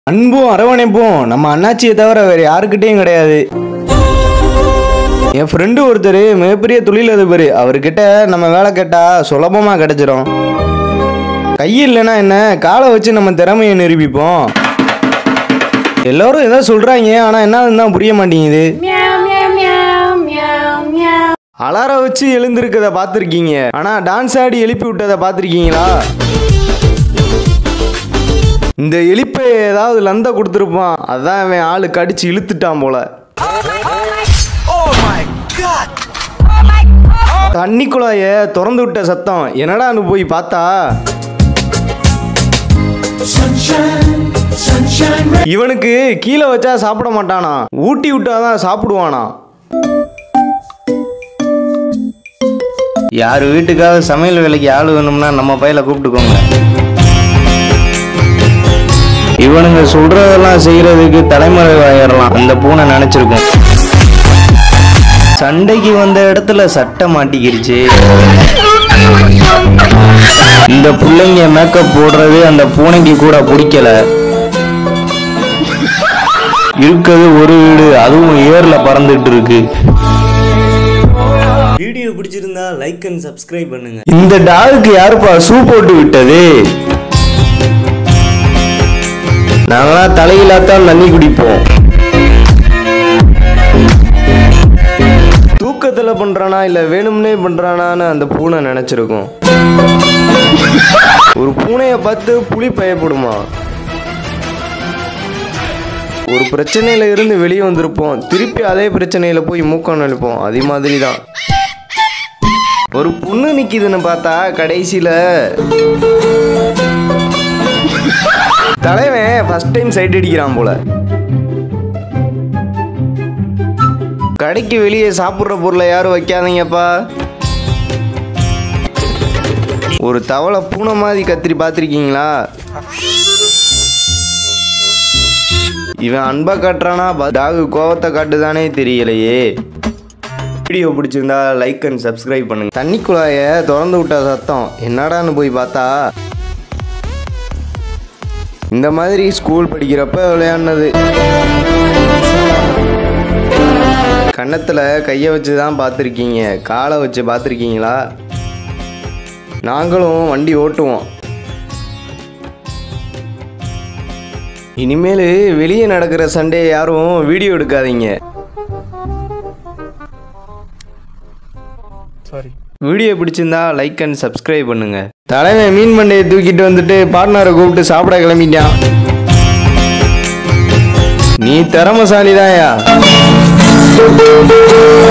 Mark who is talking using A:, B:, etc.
A: அன்பும் அரவணைப்பும் நம்ம அண்ணாச்சியை தவிர வேற யாருக்கிட்டையும் கிடையாது என் ஃப்ரெண்டு ஒருத்தர் மிகப்பெரிய தொழிலதிபர் அவர்கிட்ட நம்ம வேலை கேட்டால் சுலபமாக கிடைச்சிரும் கை இல்லைன்னா என்ன காலை வச்சு நம்ம திறமையை நிரூபிப்போம் எல்லாரும் ஏதோ சொல்கிறாங்க ஆனால் என்னதுன்னு தான் புரிய மாட்டேங்குது
B: Meow, meow, meow, meow, meow.
A: Alarm வச்சு எழுந்திருக்கத பார்த்துருக்கீங்க ஆனால் டான்ஸ் ஆடி எழுப்பி விட்டதை பார்த்துருக்கீங்களா இந்த எழுப்பை ஏதாவது லந்த கொடுத்துருப்பான் அதான் அவன் ஆளு கடிச்சு இழுத்துட்டான் போல தண்ணி குழாய திறந்து விட்ட சத்தம் என்னடான்னு போய் பார்த்தா இவனுக்கு கீழே வச்சா சாப்பிட மாட்டானா ஊட்டி விட்டாதான் சாப்பிடுவானா யார் வீட்டுக்காவது சமையல் வேலைக்கு ஆள் வேணும்னா நம்ம பையில கூப்பிட்டுக்கோங்க இவனுங்க சொல்றதெல்லாம் செய்யறதுக்கு தலைமுறை ஆயிரலாம் அந்த பூனை நினைச்சிருக்கும் சண்டைக்கு வந்த இடத்துல சட்டை மாட்டிக்கிருச்சு இந்த பிள்ளைங்க மேக்கப் போடுறது அந்த பூனைக்கு கூட பிடிக்கல இருக்கிறது ஒரு வீடு அதுவும் ஏர்ல பறந்துட்டு இருக்கு
C: வீடியோ பிடிச்சிருந்தா லைக் அண்ட் சப்ஸ்கிரைப் பண்ணுங்க
A: இந்த டாகுக்கு யாருப்பா ஷூ போட்டு விட்டது நாங்களாம் தலையிலாத்தான் தண்ணி குடிப்போம் தூக்கத்துல பண்றானா இல்ல வேணும்னே பண்றானான்னு அந்த பூனை நினைச்சிருக்கும் ஒரு பூனைய பார்த்து புலி பயப்படுமா ஒரு பிரச்சனையில இருந்து வெளியே வந்திருப்போம் திருப்பி அதே பிரச்சனையில போய் மூக்கம் நினைப்போம் அதே மாதிரி தான் ஒரு பொண்ணு நிக்குதுன்னு பார்த்தா கடைசியில தலைவன் ஃபர்ஸ்ட் டைம் சைட் அடிக்கிறான் போல கடைக்கு வெளியே சாப்பிட்ற பொருளை யாரும் வைக்காதீங்கப்பா ஒரு தவளை பூனை மாதிரி கத்திரி பார்த்துருக்கீங்களா இவன் அன்பை காட்டுறானா ப- டாகு கோவத்தை காட்டுதானே தெரியலையே வீடியோ பிடிச்சிருந்தா லைக் அண்ட் சப்ஸ்கிரைப் பண்ணுங்க தண்ணி குழாயை திறந்து விட்ட சத்தம் என்னடான்னு போய் பார்த்தா இந்த மாதிரி ஸ்கூல் படிக்கிறப்ப விளையாடினது கன்னத்தில் கையை வச்சு தான் பார்த்துருக்கீங்க காலை வச்சு பார்த்துருக்கீங்களா நாங்களும் வண்டி ஓட்டுவோம் இனிமேல் வெளியே நடக்கிற சண்டே யாரும் வீடியோ எடுக்காதீங்க வீடியோ பிடிச்சிருந்தா லைக் அண்ட் சப்ஸ்கிரைப் பண்ணுங்க தலைவன் மீன் மண்டையை தூக்கிட்டு வந்துட்டு பார்ட்னரை கூப்பிட்டு சாப்பிட கிளம்பிட்டான் நீ திறமசாலிதாயா